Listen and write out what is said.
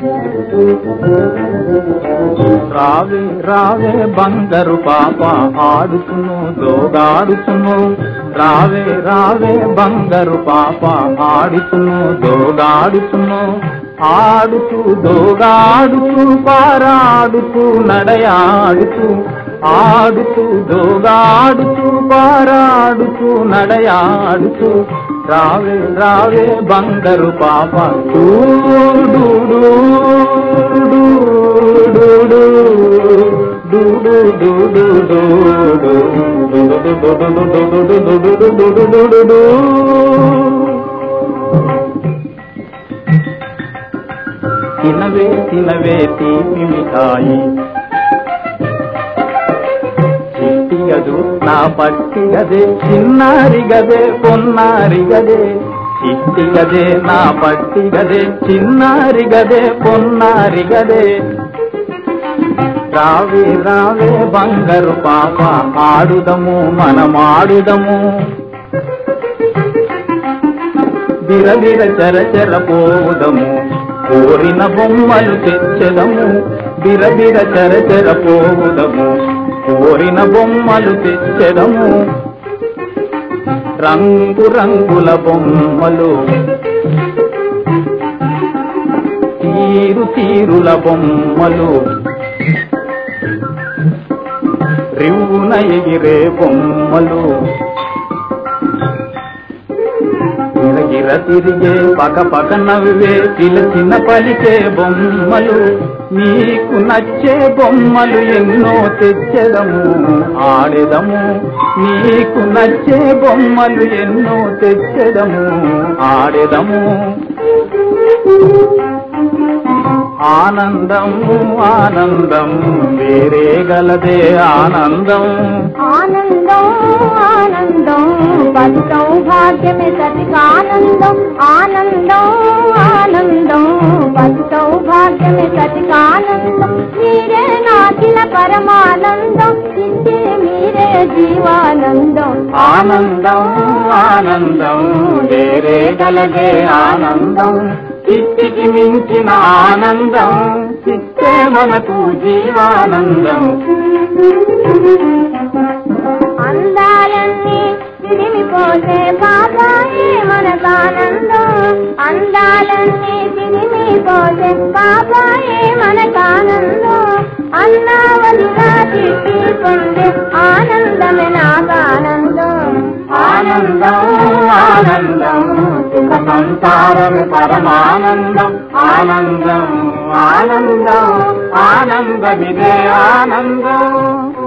రావే రావే బంగారు పాప ఆడుతును దోగాడుతును రావే రావే బంగారు పాప ఆడుతును దోగాడుతును ఆడుతూ దోగాడుతూ పారాడుతూ నడయాడుతూ ఆడుతూ దోగాడుతూ పారాడుతూ నడయాడుతూ రావే రావే బంగారు పాప డూడు తినవే తినవే తీపి మిఠాయి చిట్టిగదు నా పట్టి గదే చిన్నారి గదే పొన్నారి గదే చిట్టి గదే నా పట్టి గదే చిన్నారి గదే పొన్నారి గదే రావే రావే బంగారు పాప ఆడుదము మనమాడుదము బిరబిర చరచర పోవుదము కోరిన బొమ్మలు తెచ్చదము బిరబిర చరచర పోవుదము కోరిన బొమ్మలు తెచ్చదము రంగు రంగుల బొమ్మలు తీరు తీరుల బొమ్మలు రివున ఎగిరే బొమ్మలు గిరగిర తిరిగే పక పక నవ్వే పిలచిన పలికే బొమ్మలు నీకు నచ్చే బొమ్మలు ఎన్నో తెచ్చెదము ఆడెదము నీకు నచ్చే బొమ్మలు ఎన్నో తెచ్చెదము ఆడెదము ఆనందం ఆనందం వేరే గలదే ఆనందం ఆనందం ఆనందం పది సౌభాగ్యమే సతికానందం ఆనందం ఆనందం పది సౌభాగ్యమే సతికానందం మీరే నాకిల పరమానందం ఇంతే మీరే జీవానందం ఆనందం ఆనందం వేరే గలదే ఆనందం చిట్టికి మించిన ఆనందం చిత్తే మనకు జీవానందం అందాలన్నీ తిరిగిపోతే పాపాయే మనకానందం అందాలన్నీ తిరిగిపోతే పాపాయే మనకానందం అన్నావలుగా తిట్టుకుంటే ఆనందమే నాకానందం ఆనందం ఆనందం సుఖ సంసారం పరమానందం ఆనందం ఆనందం ఆనందమిదే ఆనందం